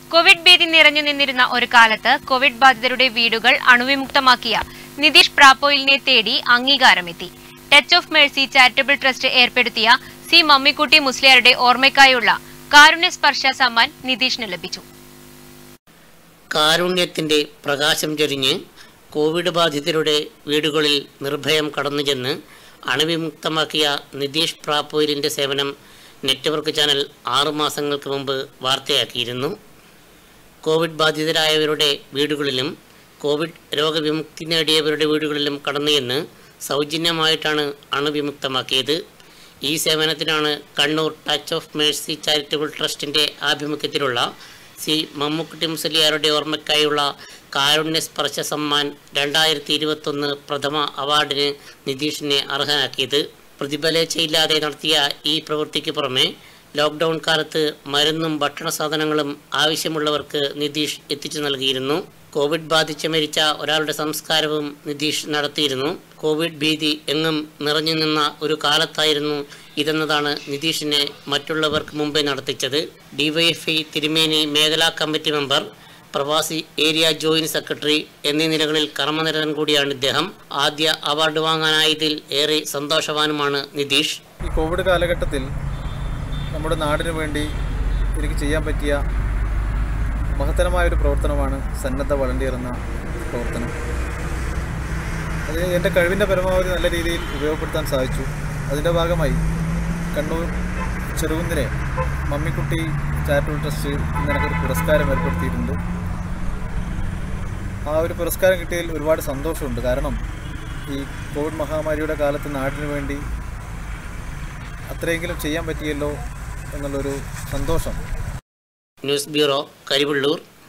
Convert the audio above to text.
Covid ഭീതി നിറഞ്ഞു നിന്നിരുന്ന ഒരു കാലത്ത് കോവിഡ് ബാധിതരുടെ വീടുകൾ അണുവിമുക്തമാക്കിയ നിതീഷ് പ്രാപ്പോയിലിനെ തേടി അംഗീകാരമെത്തി touch of mercy charitable trust ഏർപ്പെടുത്തിയ സി മമ്മിക്കുട്ടി മുസ്ലിയാരുടെ ഓർമ്മയ്ക്കായുള്ള കാരുണ്യ സ്പർശ സമ്മാൻ നിതീഷിന് ലഭിച്ചു കാരുണ്യത്തിൻ്റെ പ്രകാശം ചൊരിഞ്ഞ് കോവിഡ് ബാധിതരുടെ വീടുകളിൽ നിർഭയം കടന്നു ചെന്ന് അണുവിമുക്തമാക്കിയ നിതീഷ് പ്രാപ്പോയിലിൻ്റെ സേവനം നെറ്റ്വർക്ക് ചാനൽ ആറു മാസങ്ങൾക്ക് മുമ്പ് വാർത്തയാക്കിയിരുന്നു കോവിഡ് ബാധിതരായവരുടെ വീടുകളിലും കോവിഡ് രോഗവിമുക്തി നേടിയവരുടെ വീടുകളിലും കടന്നു ചെന്ന് സൗജന്യമായിട്ടാണ് അണുവിമുക്തമാക്കിയത് ഈ സേവനത്തിനാണ് Kannur touch of mercy charitable ട്രസ്റ്റിൻ്റെ ആഭിമുഖ്യത്തിലുള്ള സി മമ്മുക്കുട്ടി മുസലിയാരുടെ ഓർമ്മയ്ക്കായുള്ള കാരുണ്യ സ്പർശ സമ്മാൻ രണ്ടായിരത്തി ഇരുപത്തൊന്ന് പ്രഥമ അവാർഡിന് നിതീഷിനെ അർഹനാക്കിയത് പ്രതിഫലേച്ഛയില്ലാതെ നടത്തിയ ഈ പ്രവൃത്തിക്ക് പുറമെ ലോക്ക്ഡൗൺ കാലത്ത് മരുന്നും ഭക്ഷണ സാധനങ്ങളും ആവശ്യമുള്ളവർക്ക് നിതീഷ് എത്തിച്ചു നൽകിയിരുന്നു കോവിഡ് ബാധിച്ച് മരിച്ച ഒരാളുടെ സംസ്കാരവും നിതീഷ് നടത്തിയിരുന്നു കോവിഡ് ഭീതി എങ്ങും നിറഞ്ഞു നിന്ന ഒരു കാലത്തായിരുന്നു ഇതെന്നതാണ് നിതീഷിനെ മറ്റുള്ളവർക്ക് മുമ്പേ നടത്തിച്ചത് ഡിവൈഎഫ്ഐ തിരുമേനി മേഖലാ കമ്മിറ്റി മെമ്പർ പ്രവാസി ഏരിയ ജോയിന്റ് സെക്രട്ടറി എന്നീ നിലകളിൽ കർമ്മനിരതൻ കൂടിയാണ് ഇദ്ദേഹം ആദ്യ അവാർഡ് വാങ്ങാനായതിൽ ഏറെ സന്തോഷവാനുമാണ് നിതീഷ് ഈ കോവിഡ് കാലഘട്ടത്തിൽ നമ്മുടെ നാടിനു വേണ്ടി എനിക്ക് ചെയ്യാൻ പറ്റിയ മഹത്തരമായ ഒരു പ്രവർത്തനമാണ് സന്നദ്ധ വളണ്ടിയർ എന്ന പ്രവർത്തനം അത് എൻ്റെ കഴിവിൻ്റെ പരമാവധി നല്ല രീതിയിൽ ഉപയോഗപ്പെടുത്താൻ സാധിച്ചു അതിൻ്റെ ഭാഗമായി കണ്ണൂർ ചെറുകുന്നിലെ മമ്മിക്കുട്ടി ചാരിറ്റബിൾ ട്രസ്റ്റ് ഇന്ന് എനിക്കൊരു പുരസ്കാരം ഏർപ്പെടുത്തിയിട്ടുണ്ട് ആ ഒരു പുരസ്കാരം കിട്ടിയതിൽ ഒരുപാട് സന്തോഷമുണ്ട് കാരണം ഈ കോവിഡ് മഹാമാരിയുടെ കാലത്ത് നാടിനു വേണ്ടി അത്രയെങ്കിലും ചെയ്യാൻ പറ്റിയല്ലോ എന്നുള്ളൊരു സന്തോഷം ന്യൂസ് ബ്യൂറോ കരിവള്ളൂർ